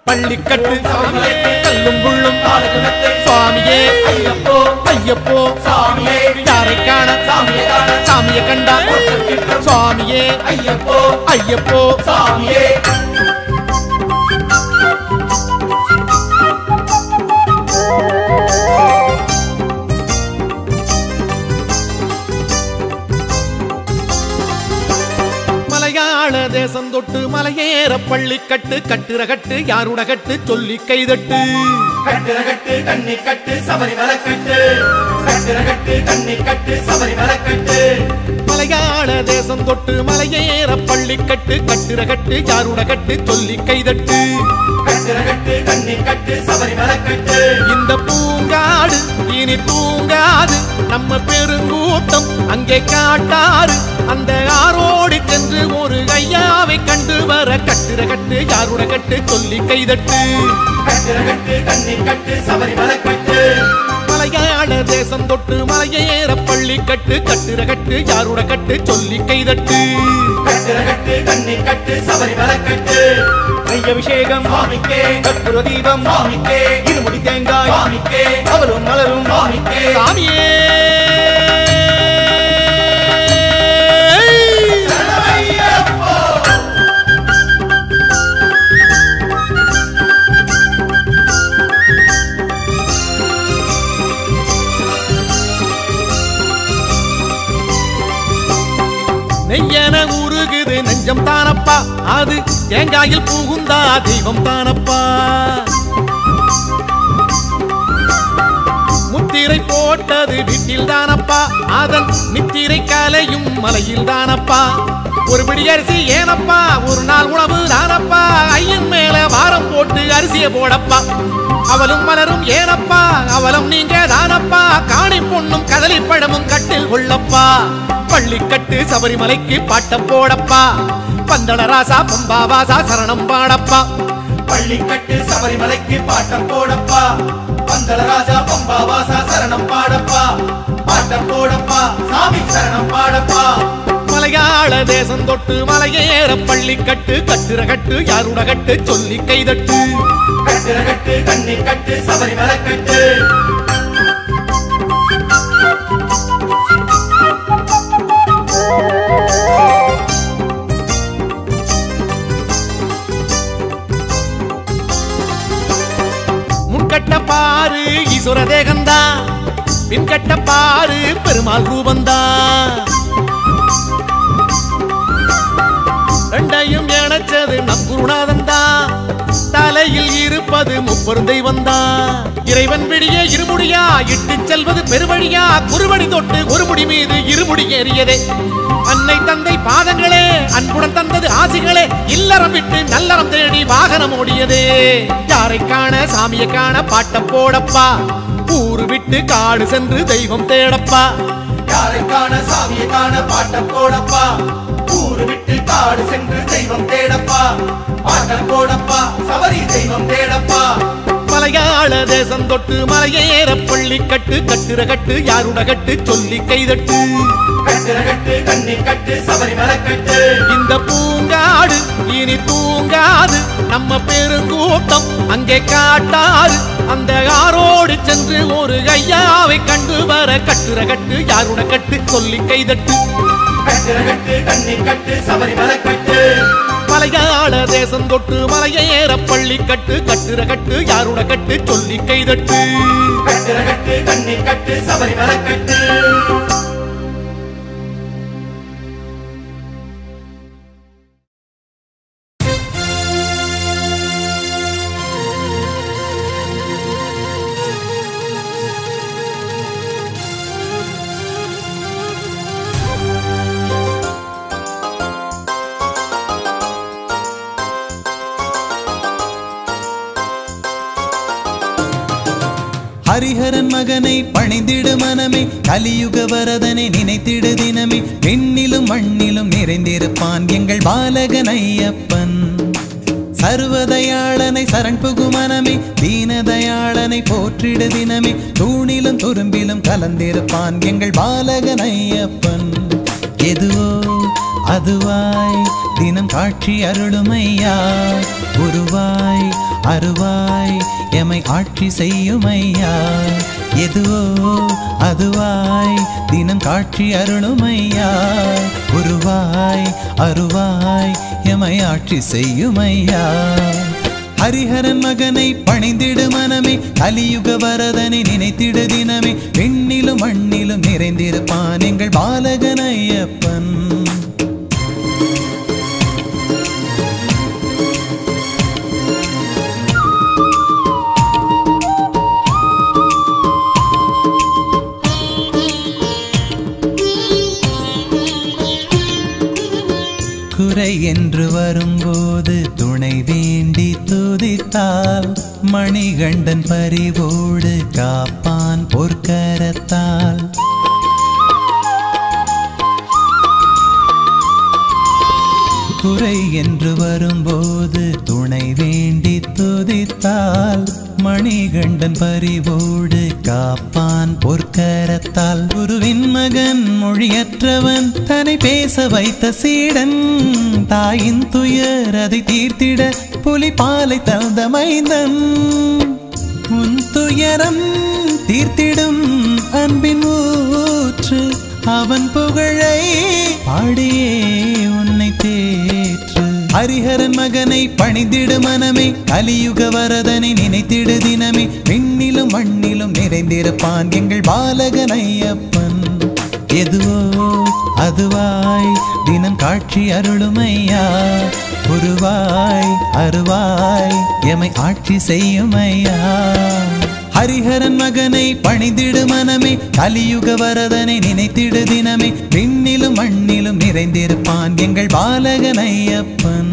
பள்ளிக்கட்டு கல்லும் புள்ளும் நாடகத்தை சுவாமியே ஐயப்போ ஐயப்போ சாமியே யாரை காண சாமியை காண சாமியை கண்டா சுவாமியே ஐயப்போ ஐயப்போ சாமியே மலையாள தேசம் தொட்டு மலையேற பள்ளிக்கட்டு கட்டுற கட்டு யாருட கட்டு சொல்லி கைதட்டு கட்டுற கட்டு கண்ணி கட்டு சபரிமலை கட்டு கட்டுற கட்டு கண்ணி கட்டு சபரிமலை கட்டு மலையாள தேசம் தொட்டு மலையேற பள்ளிக்கட்டு கட்டுற கட்டு யாருட கட்டு சொல்லி கைதட்டு கட்டுற கட்டு கண்ணி கட்டு சபரிமலை கட்டு இந்த பூங்காடு இனி தூங்காது நம்ம பெருங்கூட்டம் அங்கே காட்டாறு அந்த ஆரோடி சென்று ஒரு ஐயாவை கண்டு வர கட்டுற கட்டு யாருட கட்டு சொல்லி கைதட்டு கட்டுற கட்டு கண்ணி கட்டு சபரிமலை கட்டு மலையாள தேசம் தொட்டு மலையேற பள்ளி கட்டு கட்டுற கட்டு யாருட கட்டு சொல்லி கைதட்டு கட்டுற கட்டு கண்ணி கட்டு சபரிமலை கட்டு அபிஷேகம் சுவாமிக்கே கற்பூர தீபம் சுவாமிக்கே இருமுடி தேங்காய் சுவாமிக்கே அவரும் மலரும் சுவாமிக்கே சாமியே சரணமையப்போ நெய்யன உருகுது நெஞ்சம் தானப்பா அது தேங்காயில் புகுந்தா தெய்வம் தானப்பா முத்திரை போட்டது வீட்டில் தானப்பா அதன் நித்திரை கலையும் மலையில் தானப்பா ஒரு பிடி அரிசி ஏனப்பா ஒரு நாள் உணவு தானப்பா ஐயன் மேல வாரம் போட்டு அரிசியை போடப்பா அவளும் மலரும் ஏனப்பா அவளும் நீங்க தானப்பா காணி பொண்ணும் கதலி பழமும் கட்டில் கொள்ளப்பா பள்ளிக்கட்டு சபரிமலைக்கு பாட்டம் போடப்பா பந்தள ராசா பம்பா வாசா சரணம் பாடப்பா பள்ளிக்கட்டு சபரிமலைக்கு பாட்டம் போடப்பா பந்தள ராஜா பம்பா வாசா சரணம் பாடப்பா பாட்டம் போடப்பா சாமி சரணம் பாடப்பா மலையாள தேசம் தொட்டு மலையேற பள்ளிக்கட்டு கட்டுற கட்டு யாருட கட்டு சொல்லி கைதட்டு கட்டுற கட்டு கண்ணி கட்டு சபரிமலை கட்டு முன்கட்ட பாரு ஈஸ்வர தேகந்தா பின்கட்ட பாரு பெருமாள் ரூபந்தா ரெண்டையும் இணைச்சது நம் குருநாதன் தான் தலையில் இருப்பது முப்பெரும் தெய்வம் தான் இறைவன் விடிய இருமுடியா இட்டு செல்வது பெருவழியா குருவடி தொட்டு ஒரு முடி மீது இருமுடி ஏறியதே அன்னை தந்தை பாதங்களே அன்புடன் தந்தது ஆசிகளே இல்லறம் விட்டு நல்லறம் தேடி வாகனம் ஓடியதே யாரை காண சாமியை காண பாட்டம் போடப்பா ஊரு விட்டு காடு சென்று தெய்வம் தேடப்பா யாரை காண சாமியை காண பாட்டம் போடப்பா ஊரு விட்டு காடு சென்று தெய்வம் தேடப்பா பாட்டம் போடப்பா சபரி தெய்வம் தேடப்பா மலையாள தேசம் தொட்டு மலையேற பள்ளி கட்டு கட்டுற கட்டு யாருட கட்டு சொல்லி கைதட்டு கட்டுற கட்டு கண்ணி கட்டு சபரிமலை கட்டு இந்த பூங்காடு இனி தூங்காது நம்ம பெருங்கூட்டம் அங்கே காட்டாறு அந்த ஆரோடு சென்று ஒரு ஐயாவை கண்டு வர கட்டுற கட்டு யாருட கட்டு சொல்லி கைதட்டு கட்டுற கட்டு கண்ணி கட்டு சபரிமலை கட்டு மலையாள தேசம் தொட்டு மலையேற பள்ளி கட்டு கட்டுற கட்டு யாருட கட்டு சொல்லி கைதட்டு கட்டுற கட்டு கண்ணி கட்டு சபரிமலை கட்டு ஹரிஹரன் மகனை பணிந்திடு மனமே கலியுக வரதனை நினைத்திடு தினமே பெண்ணிலும் மண்ணிலும் நிறைந்திருப்பான் எங்கள் பாலகன் ஐயப்பன் சர்வதயாளனை சரண் புகு மனமே தீனதயாளனை போற்றிடு தினமே தூணிலும் துரும்பிலும் கலந்திருப்பான் எங்கள் பாலகன் ஐயப்பன் எதுவோ அதுவாய் தினம் காட்சி அருளுமையா குருவாய் அருவாய் எமை ஆட்சி செய்யும் ஐயா எதுவோ அதுவாய் தினம் காட்சி அருளும் ஐயா உருவாய் அருவாய் எமை ஆட்சி செய்யும் ஐயா ஹரிஹரன் மகனை பணிந்திடு மனமே கலியுக வரதனை நினைத்திடு தினமே விண்ணிலும் மண்ணிலும் நிறைந்திருப்பான் எங்கள் பாலகன் ஐயப்பன் குறை என்று வரும்போது துணை வேண்டி துதித்தால் மணிகண்டன் பரிவோடு காப்பான் பொற்கரத்தால் குறை என்று வரும்போது துணை வேண்டி துதித்தால் மணிகண்டன் பரிவோடு காப்பான் பொற்கரத்தால் குருவின் மகன் மொழியற்றவன் தன்னை பேச வைத்த சீடன் தாயின் துயர் அதை தீர்த்திட புலி பாலை தந்த மைந்தன் உன் துயரம் தீர்த்திடும் அன்பின் ஊற்று அவன் புகழை பாடியே உன்னை தேற்று ஹரிஹரன் மகனை பணிந்திடு மனமே கலியுக வரதனை நினைத்திடு தினமே விண்ணிலும் மண்ணிலும் நிறைந்திருப்பான் எங்கள் பாலகன் ஐயப்பன் எதுவோ அதுவாய் தினம் காட்சி அருளுமையா உருவாய் அருவாய் எமை ஆட்சி செய்யும் ஐயா ஹரிஹரன் மகனை பணிந்திடு மனமே கலியுக வரதனை நினைத்திடு தினமே விண்ணிலும் மண்ணிலும் நிறைந்திருப்பான் எங்கள் பாலகன் ஐயப்பன்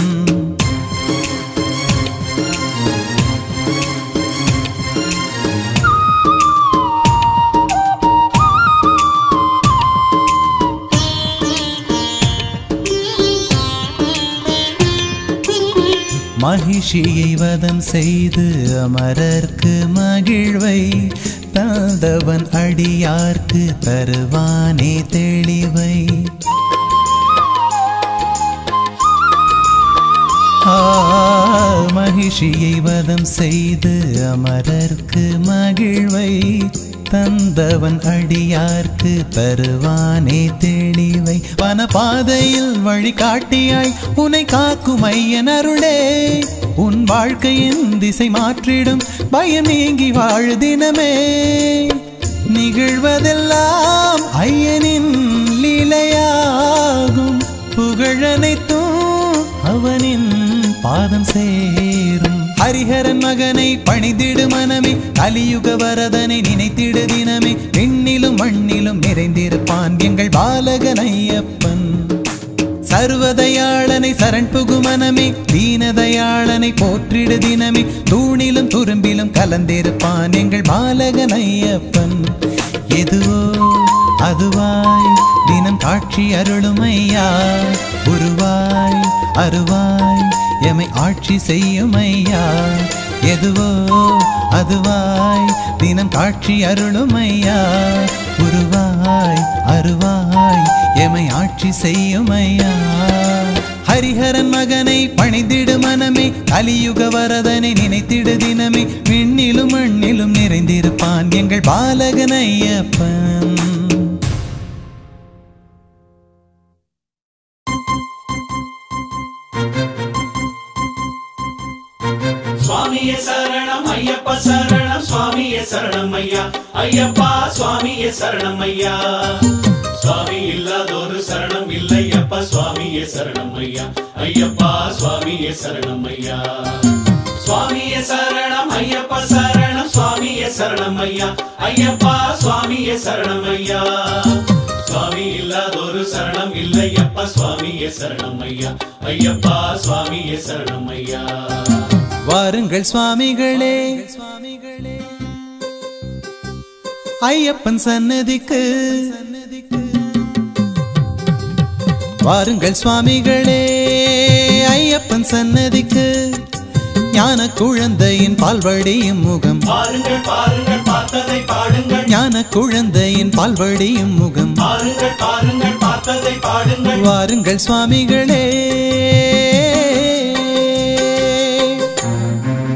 மகிஷியை வதம் செய்து அமரர்க்கு மகிழ்வை தந்தவன் அடியார்க்கு தருவானே தெளிவை ஆ, மகிஷியை வதம் செய்து அமரர்க்கு மகிழ்வை தந்தவன் அடியார்க்கு தருவானே தெளிவை வனபாதையில் வழிகாட்டியாய் உன்னை காக்கும் ஐயன் அருளே உன் வாழ்க்கையின் திசை மாற்றிடும் பயம் நீங்கி வாழு தினமே நிகழ்வதெல்லாம் ஐயனின் லீலையாகும் புகழனைத்தும் அவனின் பாதம் சேரும் ஹரிஹரன் மகனை பணிந்திடு மனமே கலியுக வரதனை நினைத்திடு தினமே விண்ணிலும் மண்ணிலும் நிறைந்திருப்பான் எங்கள் பாலகன் ஐயப்பன் சர்வதயாளனை சரண் புகு மனமே தீனதயாளனை போற்றிடு தினமே தூணிலும் துரும்பிலும் கலந்திருப்பான் எங்கள் பாலகன் ஐயப்பன் எதுவோ அதுவாய் தினம் காட்சி அருளும் ஐயா உருவாய் அருவாய் எமை ஆட்சி செய்யும் ஐயா எதுவோ அதுவாய் தினம் காட்சி அருளும் ஐயா உருவாய் அருவாய் எமை ஆட்சி செய்யும் ஐயா ஹரிஹரன் மகனை பணிந்திடு மனமே கலியுக வரதனை நினைத்திடு தினமே விண்ணிலும் மண்ணிலும் நிறைந்திருப்பான் எங்கள் பாலகன் ஐயப்பன் சுவாமியே சரணம் ஐயப்ப சரணம் சுவாமியே சரணம் ஐயா ஐயப்பா சுவாமியே சரணம் ஐயா சுவாமி இல்லாதொரு சரணம் இல்லையப்பா சுவாமியே சரணம் ஐயா ஐயப்பா சுவாமியே சரணம் ஐயா சுவாமியே சரணம் ஐயப்ப சரணம் சுவாமியே சரணம் ஐயா ஐயப்பா சுவாமியே சரணம் ஐயா சுவாமி இல்லாதொரு சரணம் இல்லையப்பா சுவாமியே சரணம் ஐயா ஐயப்பா சுவாமியே சரணம் ஐயா வாருங்கள் சுவாமிகளே ஐயப்பன் சன்னதிக்கு வாருங்கள் சுவாமிகளே ஐயப்பன் சன்னதிக்கு ஞான குழந்தையின் பால்வடியும் முகம் பாருங்கள் பாருங்கள் பார்த்ததை பாடுங்கள் ஞான குழந்தையின் பால்வடியும் முகம் பாருங்கள் பாருங்கள் பார்த்ததை பாடுங்கள் வாருங்கள் சுவாமிகளே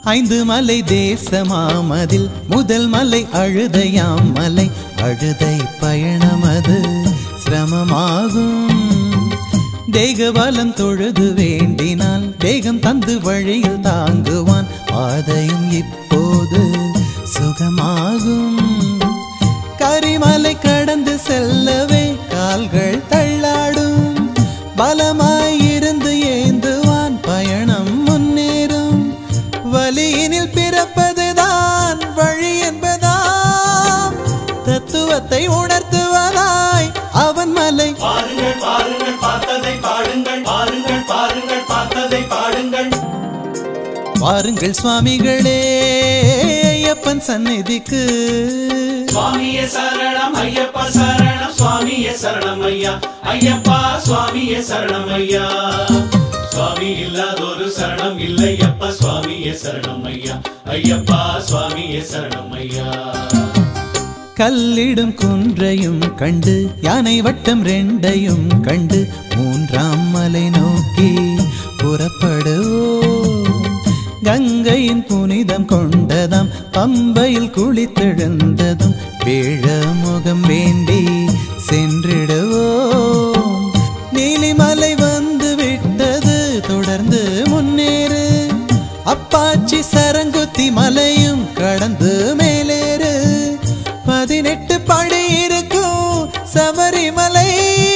ஐந்து மலை தேசமாமதில் முதல் மலை அழுதையாம் மலை அழுதை பயணமது சிரமமாகும் தேகபலம் தொழுது வேண்டினால் தேகம் தந்து வழியில் தாங்குவான் பாதையும் இப்போது சுகமாகும் கரிமலை கடந்து செல்லவே கால்கள் தள்ளாடும் பலமாயிருந்து ஏந்துவான் பயணம் முன்னேறும் வலியினில் பிறப்பதுதான் வழி என்பதாம் தத்துவத்தை உணர்த்துவதாய் அவன் மலை பாருங்கள் பாருங்கள் பார்த்ததை பாடுங்கள் பாருங்கள் பாருங்கள் பார்த்ததை பாடுங்கள் வாருங்கள் சுவாமிகளே ஐயப்பன் சந்நிதிக்கு சுவாமியே சரணம் ஐயப்பா சரணம் சுவாமியே சரணம் ஐயா ஐயப்பா சுவாமியே சரணம் ஐயா சுவாமி இல்லாதொரு சரணம் இல்லை அப்பா சுவாமியே சரணம் ஐயா ஐயப்பா சுவாமியே சரணம் ஐயா கல்லிடும் குன்றையும் கண்டு யானை வட்டம் ரெண்டையும் கண்டு மூன்றாம் மலை நோக்கி புறப்படுவோம் கங்கையின் புனிதம் கொண்டதாம் பம்பையில் குளித்தெழுந்ததும் வேழ முகம் வேண்டி சென்றிடுவோம் நீலிமலை வந்து விட்டது தொடர்ந்து முன்னேறு அப்பாச்சி சரங்குத்தி மலையும் கடந்து மேலேறு பதினெட்டு படி இருக்கும் சபரிமலை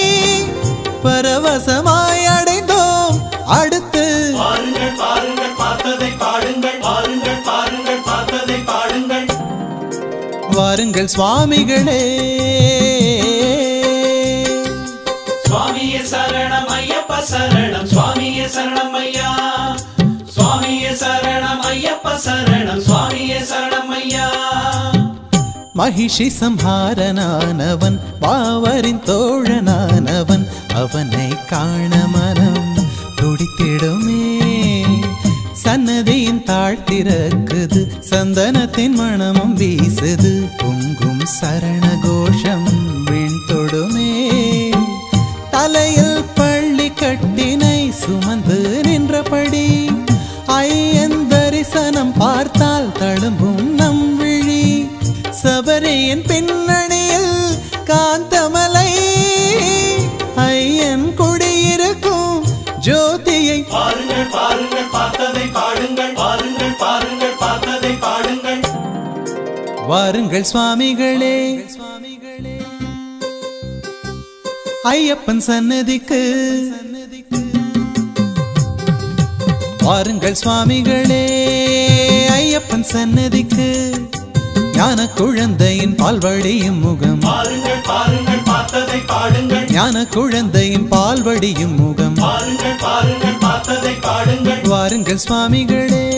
பரவசமாய் அடைந்தோம் அடுத்து பாருங்கள் பாருங்கள் பார்த்ததை பாடுங்கள் பாருங்கள் பாருங்கள் பார்த்ததை பாடுங்கள் வாருங்கள் சுவாமிகளே சுவாமியே சரணம் ஐயப்ப சரணம் சுவாமியே சரணம் ஐயா சுவாமியே சரணம் ஐயப்ப சரணம் சுவாமியே சரணம் ஐயா மகிஷி சம்ஹாரனானவன் பாவரின் தோழனானவன் அவனை காண மனம் துடித்திடுமே சன்னதியின் தாழ்த்திறக்குது சந்தனத்தின் மணமும் வீசுது பொங்கும் சரண கோஷம் விண் தொடுமே தலையில் பள்ளி கட்டினை சுமந்து நின்றபடி ஐயன் தரிசனம் பார்த்தால் தழும்பும் நம் விழி சபரியின் பின்னணியில் காந்தமலை ஐயன் குடியிருக்கும் ஜோதியை பாருங்கள் பாருங்கள் பார்த்ததை பாடுங்கள் பாருங்கள் பாருங்கள் பார்த்ததை பாடுங்கள் வாருங்கள் சுவாமிகளே ஐயப்பன் சன்னதிக்கு வாருங்கள் சுவாமிகளே ஐயப்பன் சன்னதிக்கு ஞான குழந்தையின் பால்வடியும் முகம் பாருங்கள் பாருங்கள் பார்த்ததை பாடுங்கள் ஞான குழந்தையின் பால்வடியும் முகம் பாருங்கள் பாருங்கள் பார்த்ததை பாடுங்கள் வாருங்கள் சுவாமிகளே